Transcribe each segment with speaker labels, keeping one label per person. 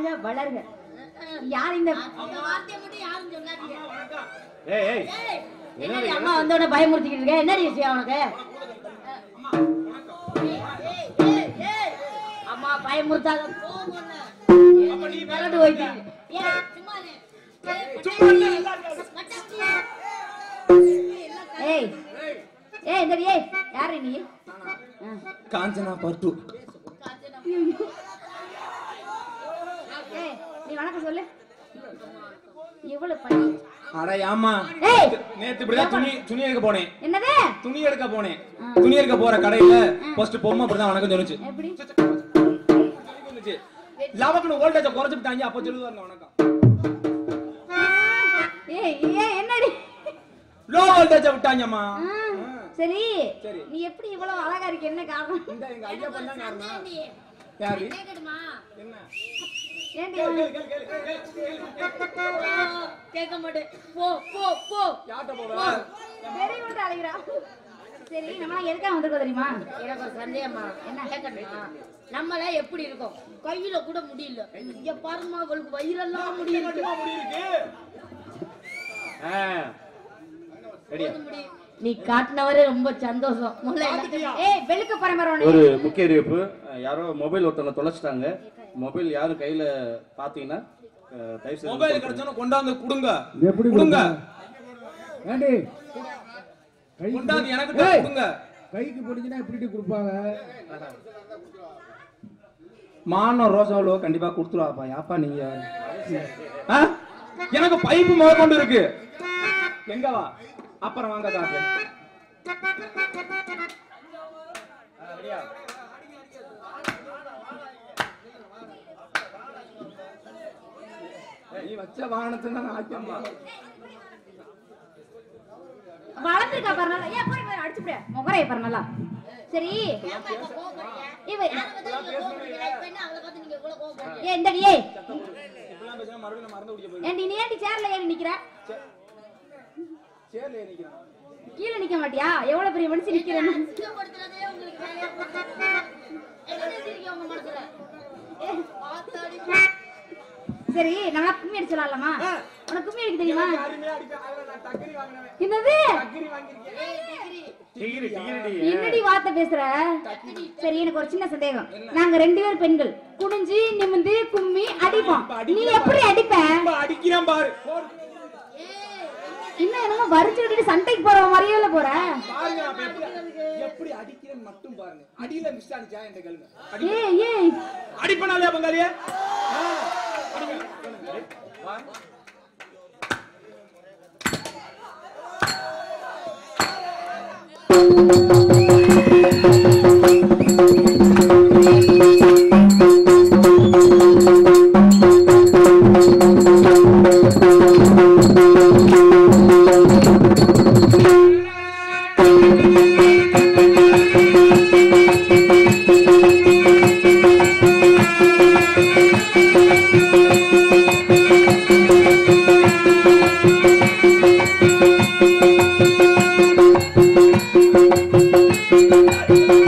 Speaker 1: வளர்க யார் இந்த
Speaker 2: இந்த வார்த்தையை மட்டும் யாரும் சொல்லாதீங்க
Speaker 3: ஏய் ஏய்
Speaker 2: ஏய்,
Speaker 1: என்னடி அம்மா வந்தோட பயமுறுத்திக்கிட்டு இருக்க என்னடி விஷயம் உனக்கு
Speaker 2: ஏய், ஏய், ஏய்,
Speaker 1: அம்மா பயமுறுத்தாத
Speaker 2: கோவம் வரல.
Speaker 1: விரட்டு போயிட்டு ஏய்
Speaker 2: சும்மா இரு. ஏய், மச்சான்,
Speaker 1: ஏய் ஏய் இந்த ஏய் யாரு நீ ஆ.
Speaker 4: காஞ்சனா பட்டு
Speaker 1: ஏய் நீ வணக்கம் சொல்லு இவ்வளவு பணி
Speaker 4: அட ஏமா
Speaker 1: ஏய்
Speaker 4: நேத்து இப்படிதான் துணி துணி எடுக்க போனேன்
Speaker 1: என்னது
Speaker 4: துணி எடுக்க போனேன் துணி எடுக்க போற கடையில ஃபர்ஸ்ட் பொம்மை அப்படிதான் வணக்கம் சொல்லுச்சு
Speaker 1: எப்படி
Speaker 4: சொல்லுச்சு லவக்குன்னு வோல்டேஜ் குறைச்சு விட்டாங்க அப்ப சொல்லுவாங்க வணக்கம்
Speaker 1: ஏய் ஏய் என்னடி
Speaker 4: லோ வோல்டேஜ் விட்டாங்கம்மா
Speaker 1: ஆ, சரி
Speaker 4: சரி.
Speaker 1: நீ எப்படி இவ்வளவு அழகா இருக்கு என்ன காரணம்
Speaker 4: இந்த எங்க ஐயா பண்ணா காரணம்
Speaker 2: சந்தேகம்டி.
Speaker 4: யாரு
Speaker 2: கேக்கட்டுமா?
Speaker 4: என்ன
Speaker 1: ஏன்டி
Speaker 4: கேளு, கேளு, கேளு, கேளு, கேளு, கேளு.
Speaker 2: ஓ, கேட்க மாட்டேன் போ போ போ
Speaker 4: யார்கிட்ட போவ
Speaker 1: வெறி விட்டு அழைக்கிறா சரி நம்ம எதுக்காக வந்திருக்கோம் தெரியுமா
Speaker 2: எனக்கு ஒரு சந்தேகமா என்ன கேட்கணுமா நம்மள எப்படி இருக்கோம் கையில கூட முடியல இங்க பாருமா அவளுக்கு வயிறெல்லாம் முடியல
Speaker 4: மட்டுமா முடி இருக்கு
Speaker 3: ஆ ரெடியா
Speaker 2: முடி
Speaker 1: நீ காட்டினவரே ரொம்ப சந்தோஷம் முதல்ல எல்லாத்தையும்- ஏய் வெளுக்க பரம்பரை
Speaker 3: ஒரு முக்கிய அறிவிப்பு அஹ், யாரோ மொபைல் ஒருத்தவங்க தொலைச்சிட்டாங்க மொபைல் யாரும் கையில பாத்தீங்கன்னா அஹ், தயவு செய்து
Speaker 4: மொபைல்
Speaker 3: கொடுங்க.
Speaker 4: கிடைச்சோன்னு கொண்டாந்து கொடுங்க
Speaker 5: எப்படி
Speaker 4: கொடுங்க
Speaker 5: ஏண்டி கைக்கு
Speaker 4: கொண்டாந்து எனக்கு
Speaker 5: ஏய்,
Speaker 4: தான் கொடுங்க
Speaker 5: கைக்கு பிடிச்சுன்னா எப்படி கொடுப்பாங்க
Speaker 4: மானம் ரோசாவளோ கண்டிப்பா கொடுத்துருவாப்பா யாப்பா நீங்க ஆ? எனக்கு பைப்பு முதற்கொண்டு இருக்கு எங்க வா அப்புறம் வாங்க காட்டு நீ வச்ச வாகனத்தை தான் ஆச்சம்மா
Speaker 1: வளர்ந்துருக்கா பாரு நல்லா ஏன் போய் போய் அடிச்சு போடு முகரைய பாரு நல்லா சரி
Speaker 2: ஏம்மா இப்ப கோவப்படுறீங்க?
Speaker 1: இவ
Speaker 2: யாரை பார்த்து நீங்க கோவப்படுறீங்க? இப்ப என்ன அவளை பார்த்து நீங்க இவ்வளவு கோவப்படுறீங்க?
Speaker 1: ஏ இந்தடி ஏய்
Speaker 4: இப்பெல்லாம் பேசினா மறுபடியும் நான் மறந்து குடிக்க போய்
Speaker 1: ஏண்டி நீ ஏண்டி சேர்ல ஏறி நிக்கிற
Speaker 4: சேர்ல நிக்கிறேன்
Speaker 1: கீழே நிக்க மாட்டியா எவ்வளவு பெரிய மனுஷன் நிக்கிறேன்னு
Speaker 2: அசிங்கப்படுத்துறதே உங்களுக்கு வேலையா போச்சு. என்ன நினைச்சிருக்கீங்க உங்க மனசுல?
Speaker 1: ஏய்,
Speaker 2: ஆத்தாடி.
Speaker 1: சரி நம்ம கும்மி அடிச்சலாம்லமா உனக்கு கும்மி அடிக்க தெரியுமா
Speaker 4: அருமையா அடிப்பேன் அதுல நான் டக்கரி வாங்கினவன்
Speaker 1: என்னது
Speaker 4: டக்கரி வாங்கியிருக்கேன்
Speaker 2: ஏய், டிகிரி.
Speaker 3: டிகிரி டிகிரி
Speaker 1: என்னடி வார்த்தை பேசுற சரி எனக்கு ஒரு சின்ன சந்தேகம் நாங்க ரெண்டு பேர் பெண்கள் குனிஞ்சு நிமிந்து கும்மி அடிப்போம் நீ எப்படி அடிப்ப
Speaker 4: ரொம்ப அடிக்கிறேன் பாரு போடு.
Speaker 1: இன்னும் என்னமோ வரிச்சு விட்டுட்டு சண்டைக்கு போற மாதிரியே இல்ல போற
Speaker 4: பாருங்க நான் இப்ப எப்படி எப்படி அடிக்கிறேன்னு மட்டும் பாருங்க அடியில மிஸ் அடிச்சா என்ற கேளுங்க அடி
Speaker 1: ஏய் ஏய்
Speaker 4: அடிப்பனாலே பங்காளியே ஆ, அடிங்க. சொல்லுங்க. வா.
Speaker 1: ஏய்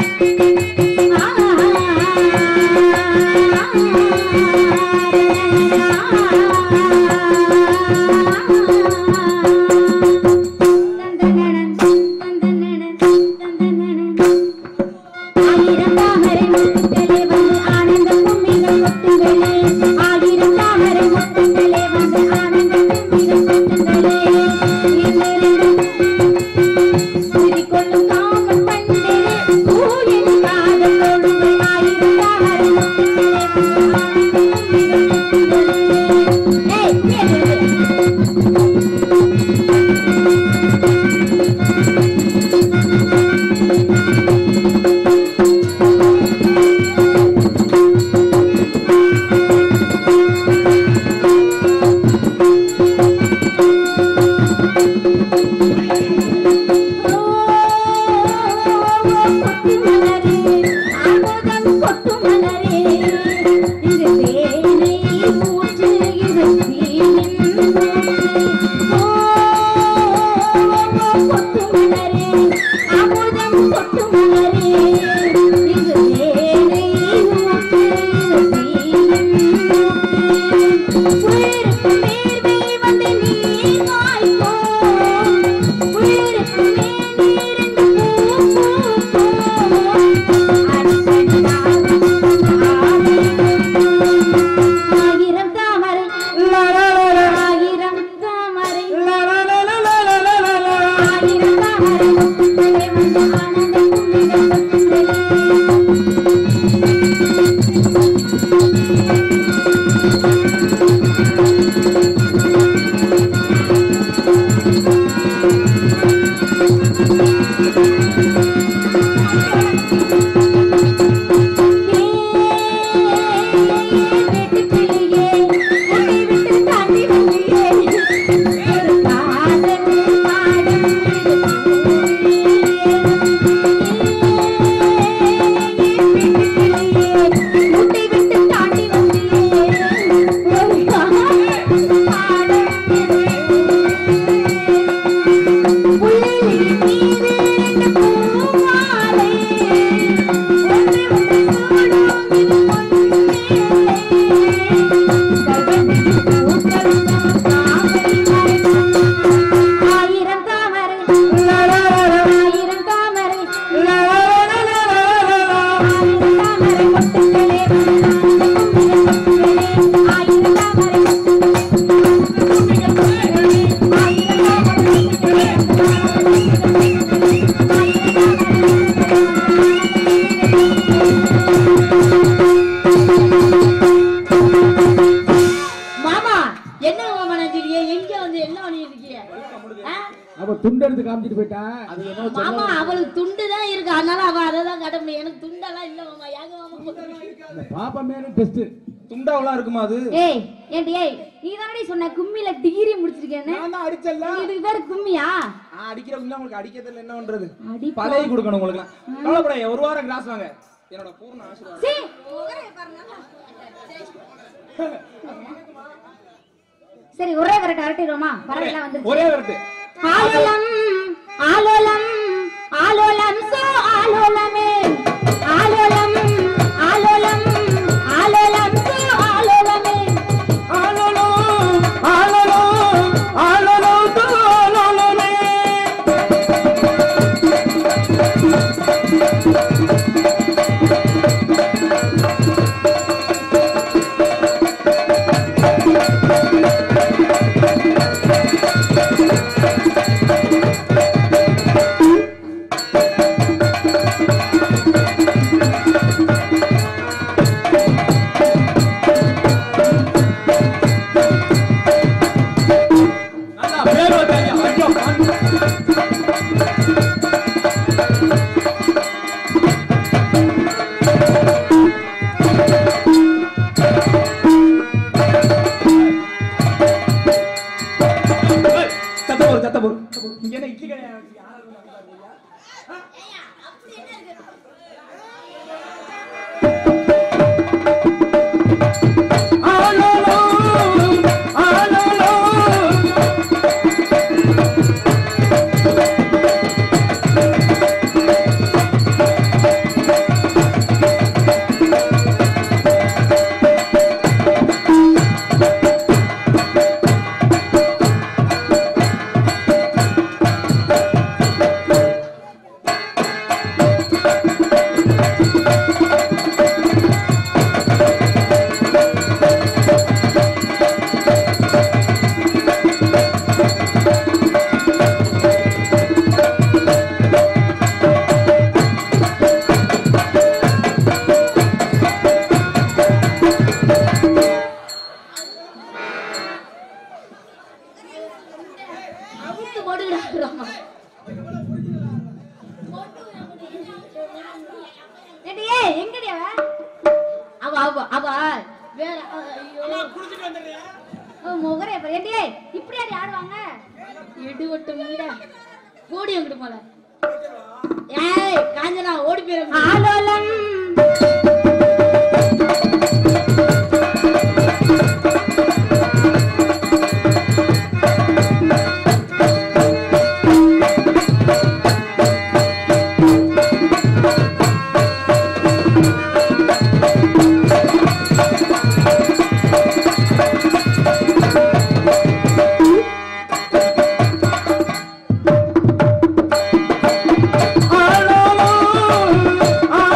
Speaker 1: ஆயிரம் தாமரை மொட்டுக்களே ஆயிரம் தாமரை
Speaker 2: மாமா என்ன மாமா நினைச்சிருக்கீங்க எங்க வந்து என்ன பண்ணிருக்கீங்க ஆ?
Speaker 5: அவ துண்டு எடுத்து காமிச்சிட்டு போயிட்டான்
Speaker 3: அது என்ன
Speaker 2: மாமா அவளுக்கு துண்டு தான் இருக்கு அதனால அவ அதை தான் காட்ட முடியும் எனக்கு துண்டெல்லாம் இல்ல மாமா ஏங்க மாமா
Speaker 5: இந்த பாப்பா மேல டெஸ்ட்
Speaker 4: துண்டாவெல்லாம் இருக்குமா அது
Speaker 1: ஏய் ஏண்டி ஏய் நீ தானடி சொன்ன கும்மில டிகிரி முடிச்சிருக்கேன்னு
Speaker 4: நான் தான் அடிச்சல்ல
Speaker 1: இதுக்கு பேரு கும்மியா
Speaker 4: ஆ, அடிக்கிறவங்க உங்களுக்கு அடிக்கிறதுல என்ன பண்றது
Speaker 1: அடி
Speaker 4: பழகி கொடுக்கணும் உங்களுக்கு கவலைப்படாத ஒரு வாரம் கிளாஸ் வாங்க என்னோட பூர்ண ஆசீர்வாதம்
Speaker 1: சீ சரி ஒரே கரெக்ட் அரட்டிடுவோமா பரவாயில்ல வந்து
Speaker 4: ஒரே வரட்டு
Speaker 1: ஆலோலம் ஆலோலம் ஆலோலம் சோ ஆலோலமே ஆலோலம் ஆலோலம் ஆலோலம் சோ ஆலோலமே
Speaker 4: ஆலோலோ ஆலோலோ ஆலோலோ ஆலோலோமே நல்லா பேர் வச்சாங்க ஐயோ சத்த போரு சத்த போரு இங்க என்ன இட்லி கடையா ஆலோலோ ஆலோலோ
Speaker 2: அவுத்து போட்டுக்கிறாமா
Speaker 1: ஏண்டி ஏய் எங்கடி அவ
Speaker 2: அவ அவ அவ வேற ஐயோ
Speaker 1: ஓ, முகரே பாரு ஏண்டி ஏய் இப்படியாடி ஆடுவாங்க
Speaker 2: இடுவட்டு முண்டை ஓடி அங்கிட்டு போல ஏய் காஞ்சனா ஓடி போயிரு
Speaker 1: ஆலோலம்
Speaker 4: ஆலோலோ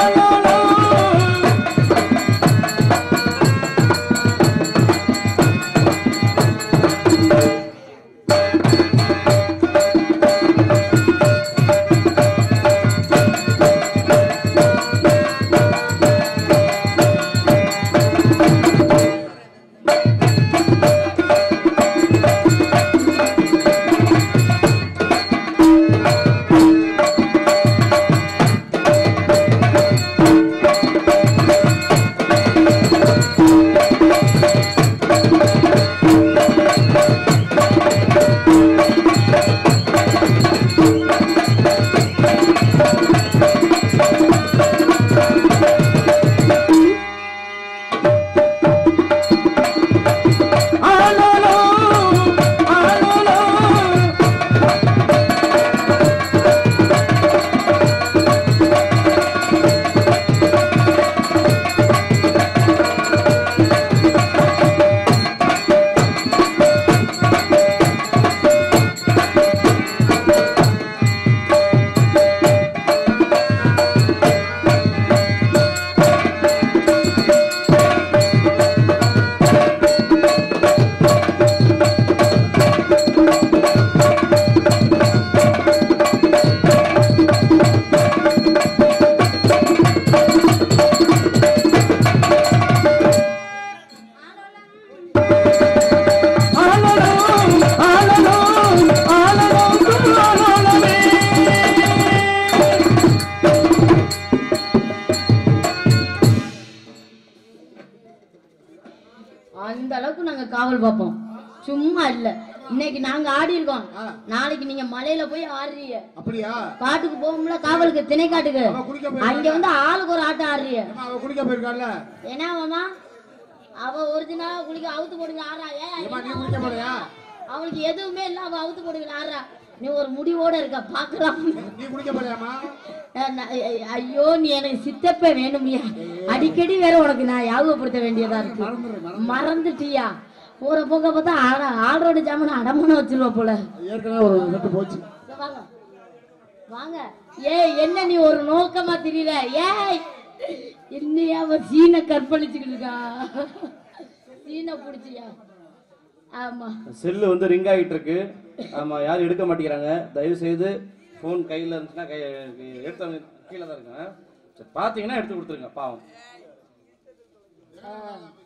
Speaker 2: காவல் பார்ப்போம் சும்மா இல்ல இன்னைக்கு நாங்க ஆடி இருக்கோம் நாளைக்கு நீங்க மலையில போய் ஆடுறீங்க
Speaker 6: அப்படியா
Speaker 2: காட்டுக்கு போகும்ல காவலுக்கு திணை காட்டுக்கு
Speaker 6: அவ குளிக்க போயிருக்கா
Speaker 2: அங்க வந்து ஆளுக்கு ஒரு ஆட்டம் ஆடுறீங்க
Speaker 6: ஏம்மா, அவ குளிக்க போயிருக்காள்ல
Speaker 2: என்ன மாமா அவ ஒரிஜினலா குளிக்க அவுத்து போடுங்க ஆறா
Speaker 6: ஏம்மா நீ குளிக்க போறியா
Speaker 2: அவளுக்கு எதுவுமே இல்ல அவ அவுத்து போடுங்க ஆறா நீ ஒரு முடிவோட இருக்க பாக்கலாம்
Speaker 6: நீ குளிக்க போறியாமா
Speaker 2: ஐயோ நீ எனக்கு சித்தப்ப வேணுமியா அடிக்கடி வேற உனக்கு நான் ஞாபகப்படுத்த வேண்டியதா இருக்கு மறந்துட்டியா போற போக பார்த்தா ஆட ஆடோட ஜாமன் அடமான வச்சிருவ போல
Speaker 6: ஏற்கனவே ஒரு செட்டு போச்சு
Speaker 2: இங்க வாங்க வாங்க ஏய் என்ன நீ ஒரு நோக்கமா தெரியல ஏய் என்னையா அவ சீனை கற்பழிச்சுக்கிட்டு இருக்கா சீனை புடிச்சியா ஆமா
Speaker 3: செல்லு வந்து ரிங் ஆகிட்டு இருக்கு ஆமா யாரும் எடுக்க மாட்டேங்கிறாங்க தயவு செய்து ஃபோன் கையில் இருந்துச்சுன்னா கை எடுத்தவங்க கீழே தான் இருக்குங்க சரி பார்த்தீங்கன்னா எடுத்து கொடுத்துருங்க பாவம்
Speaker 2: ஆ.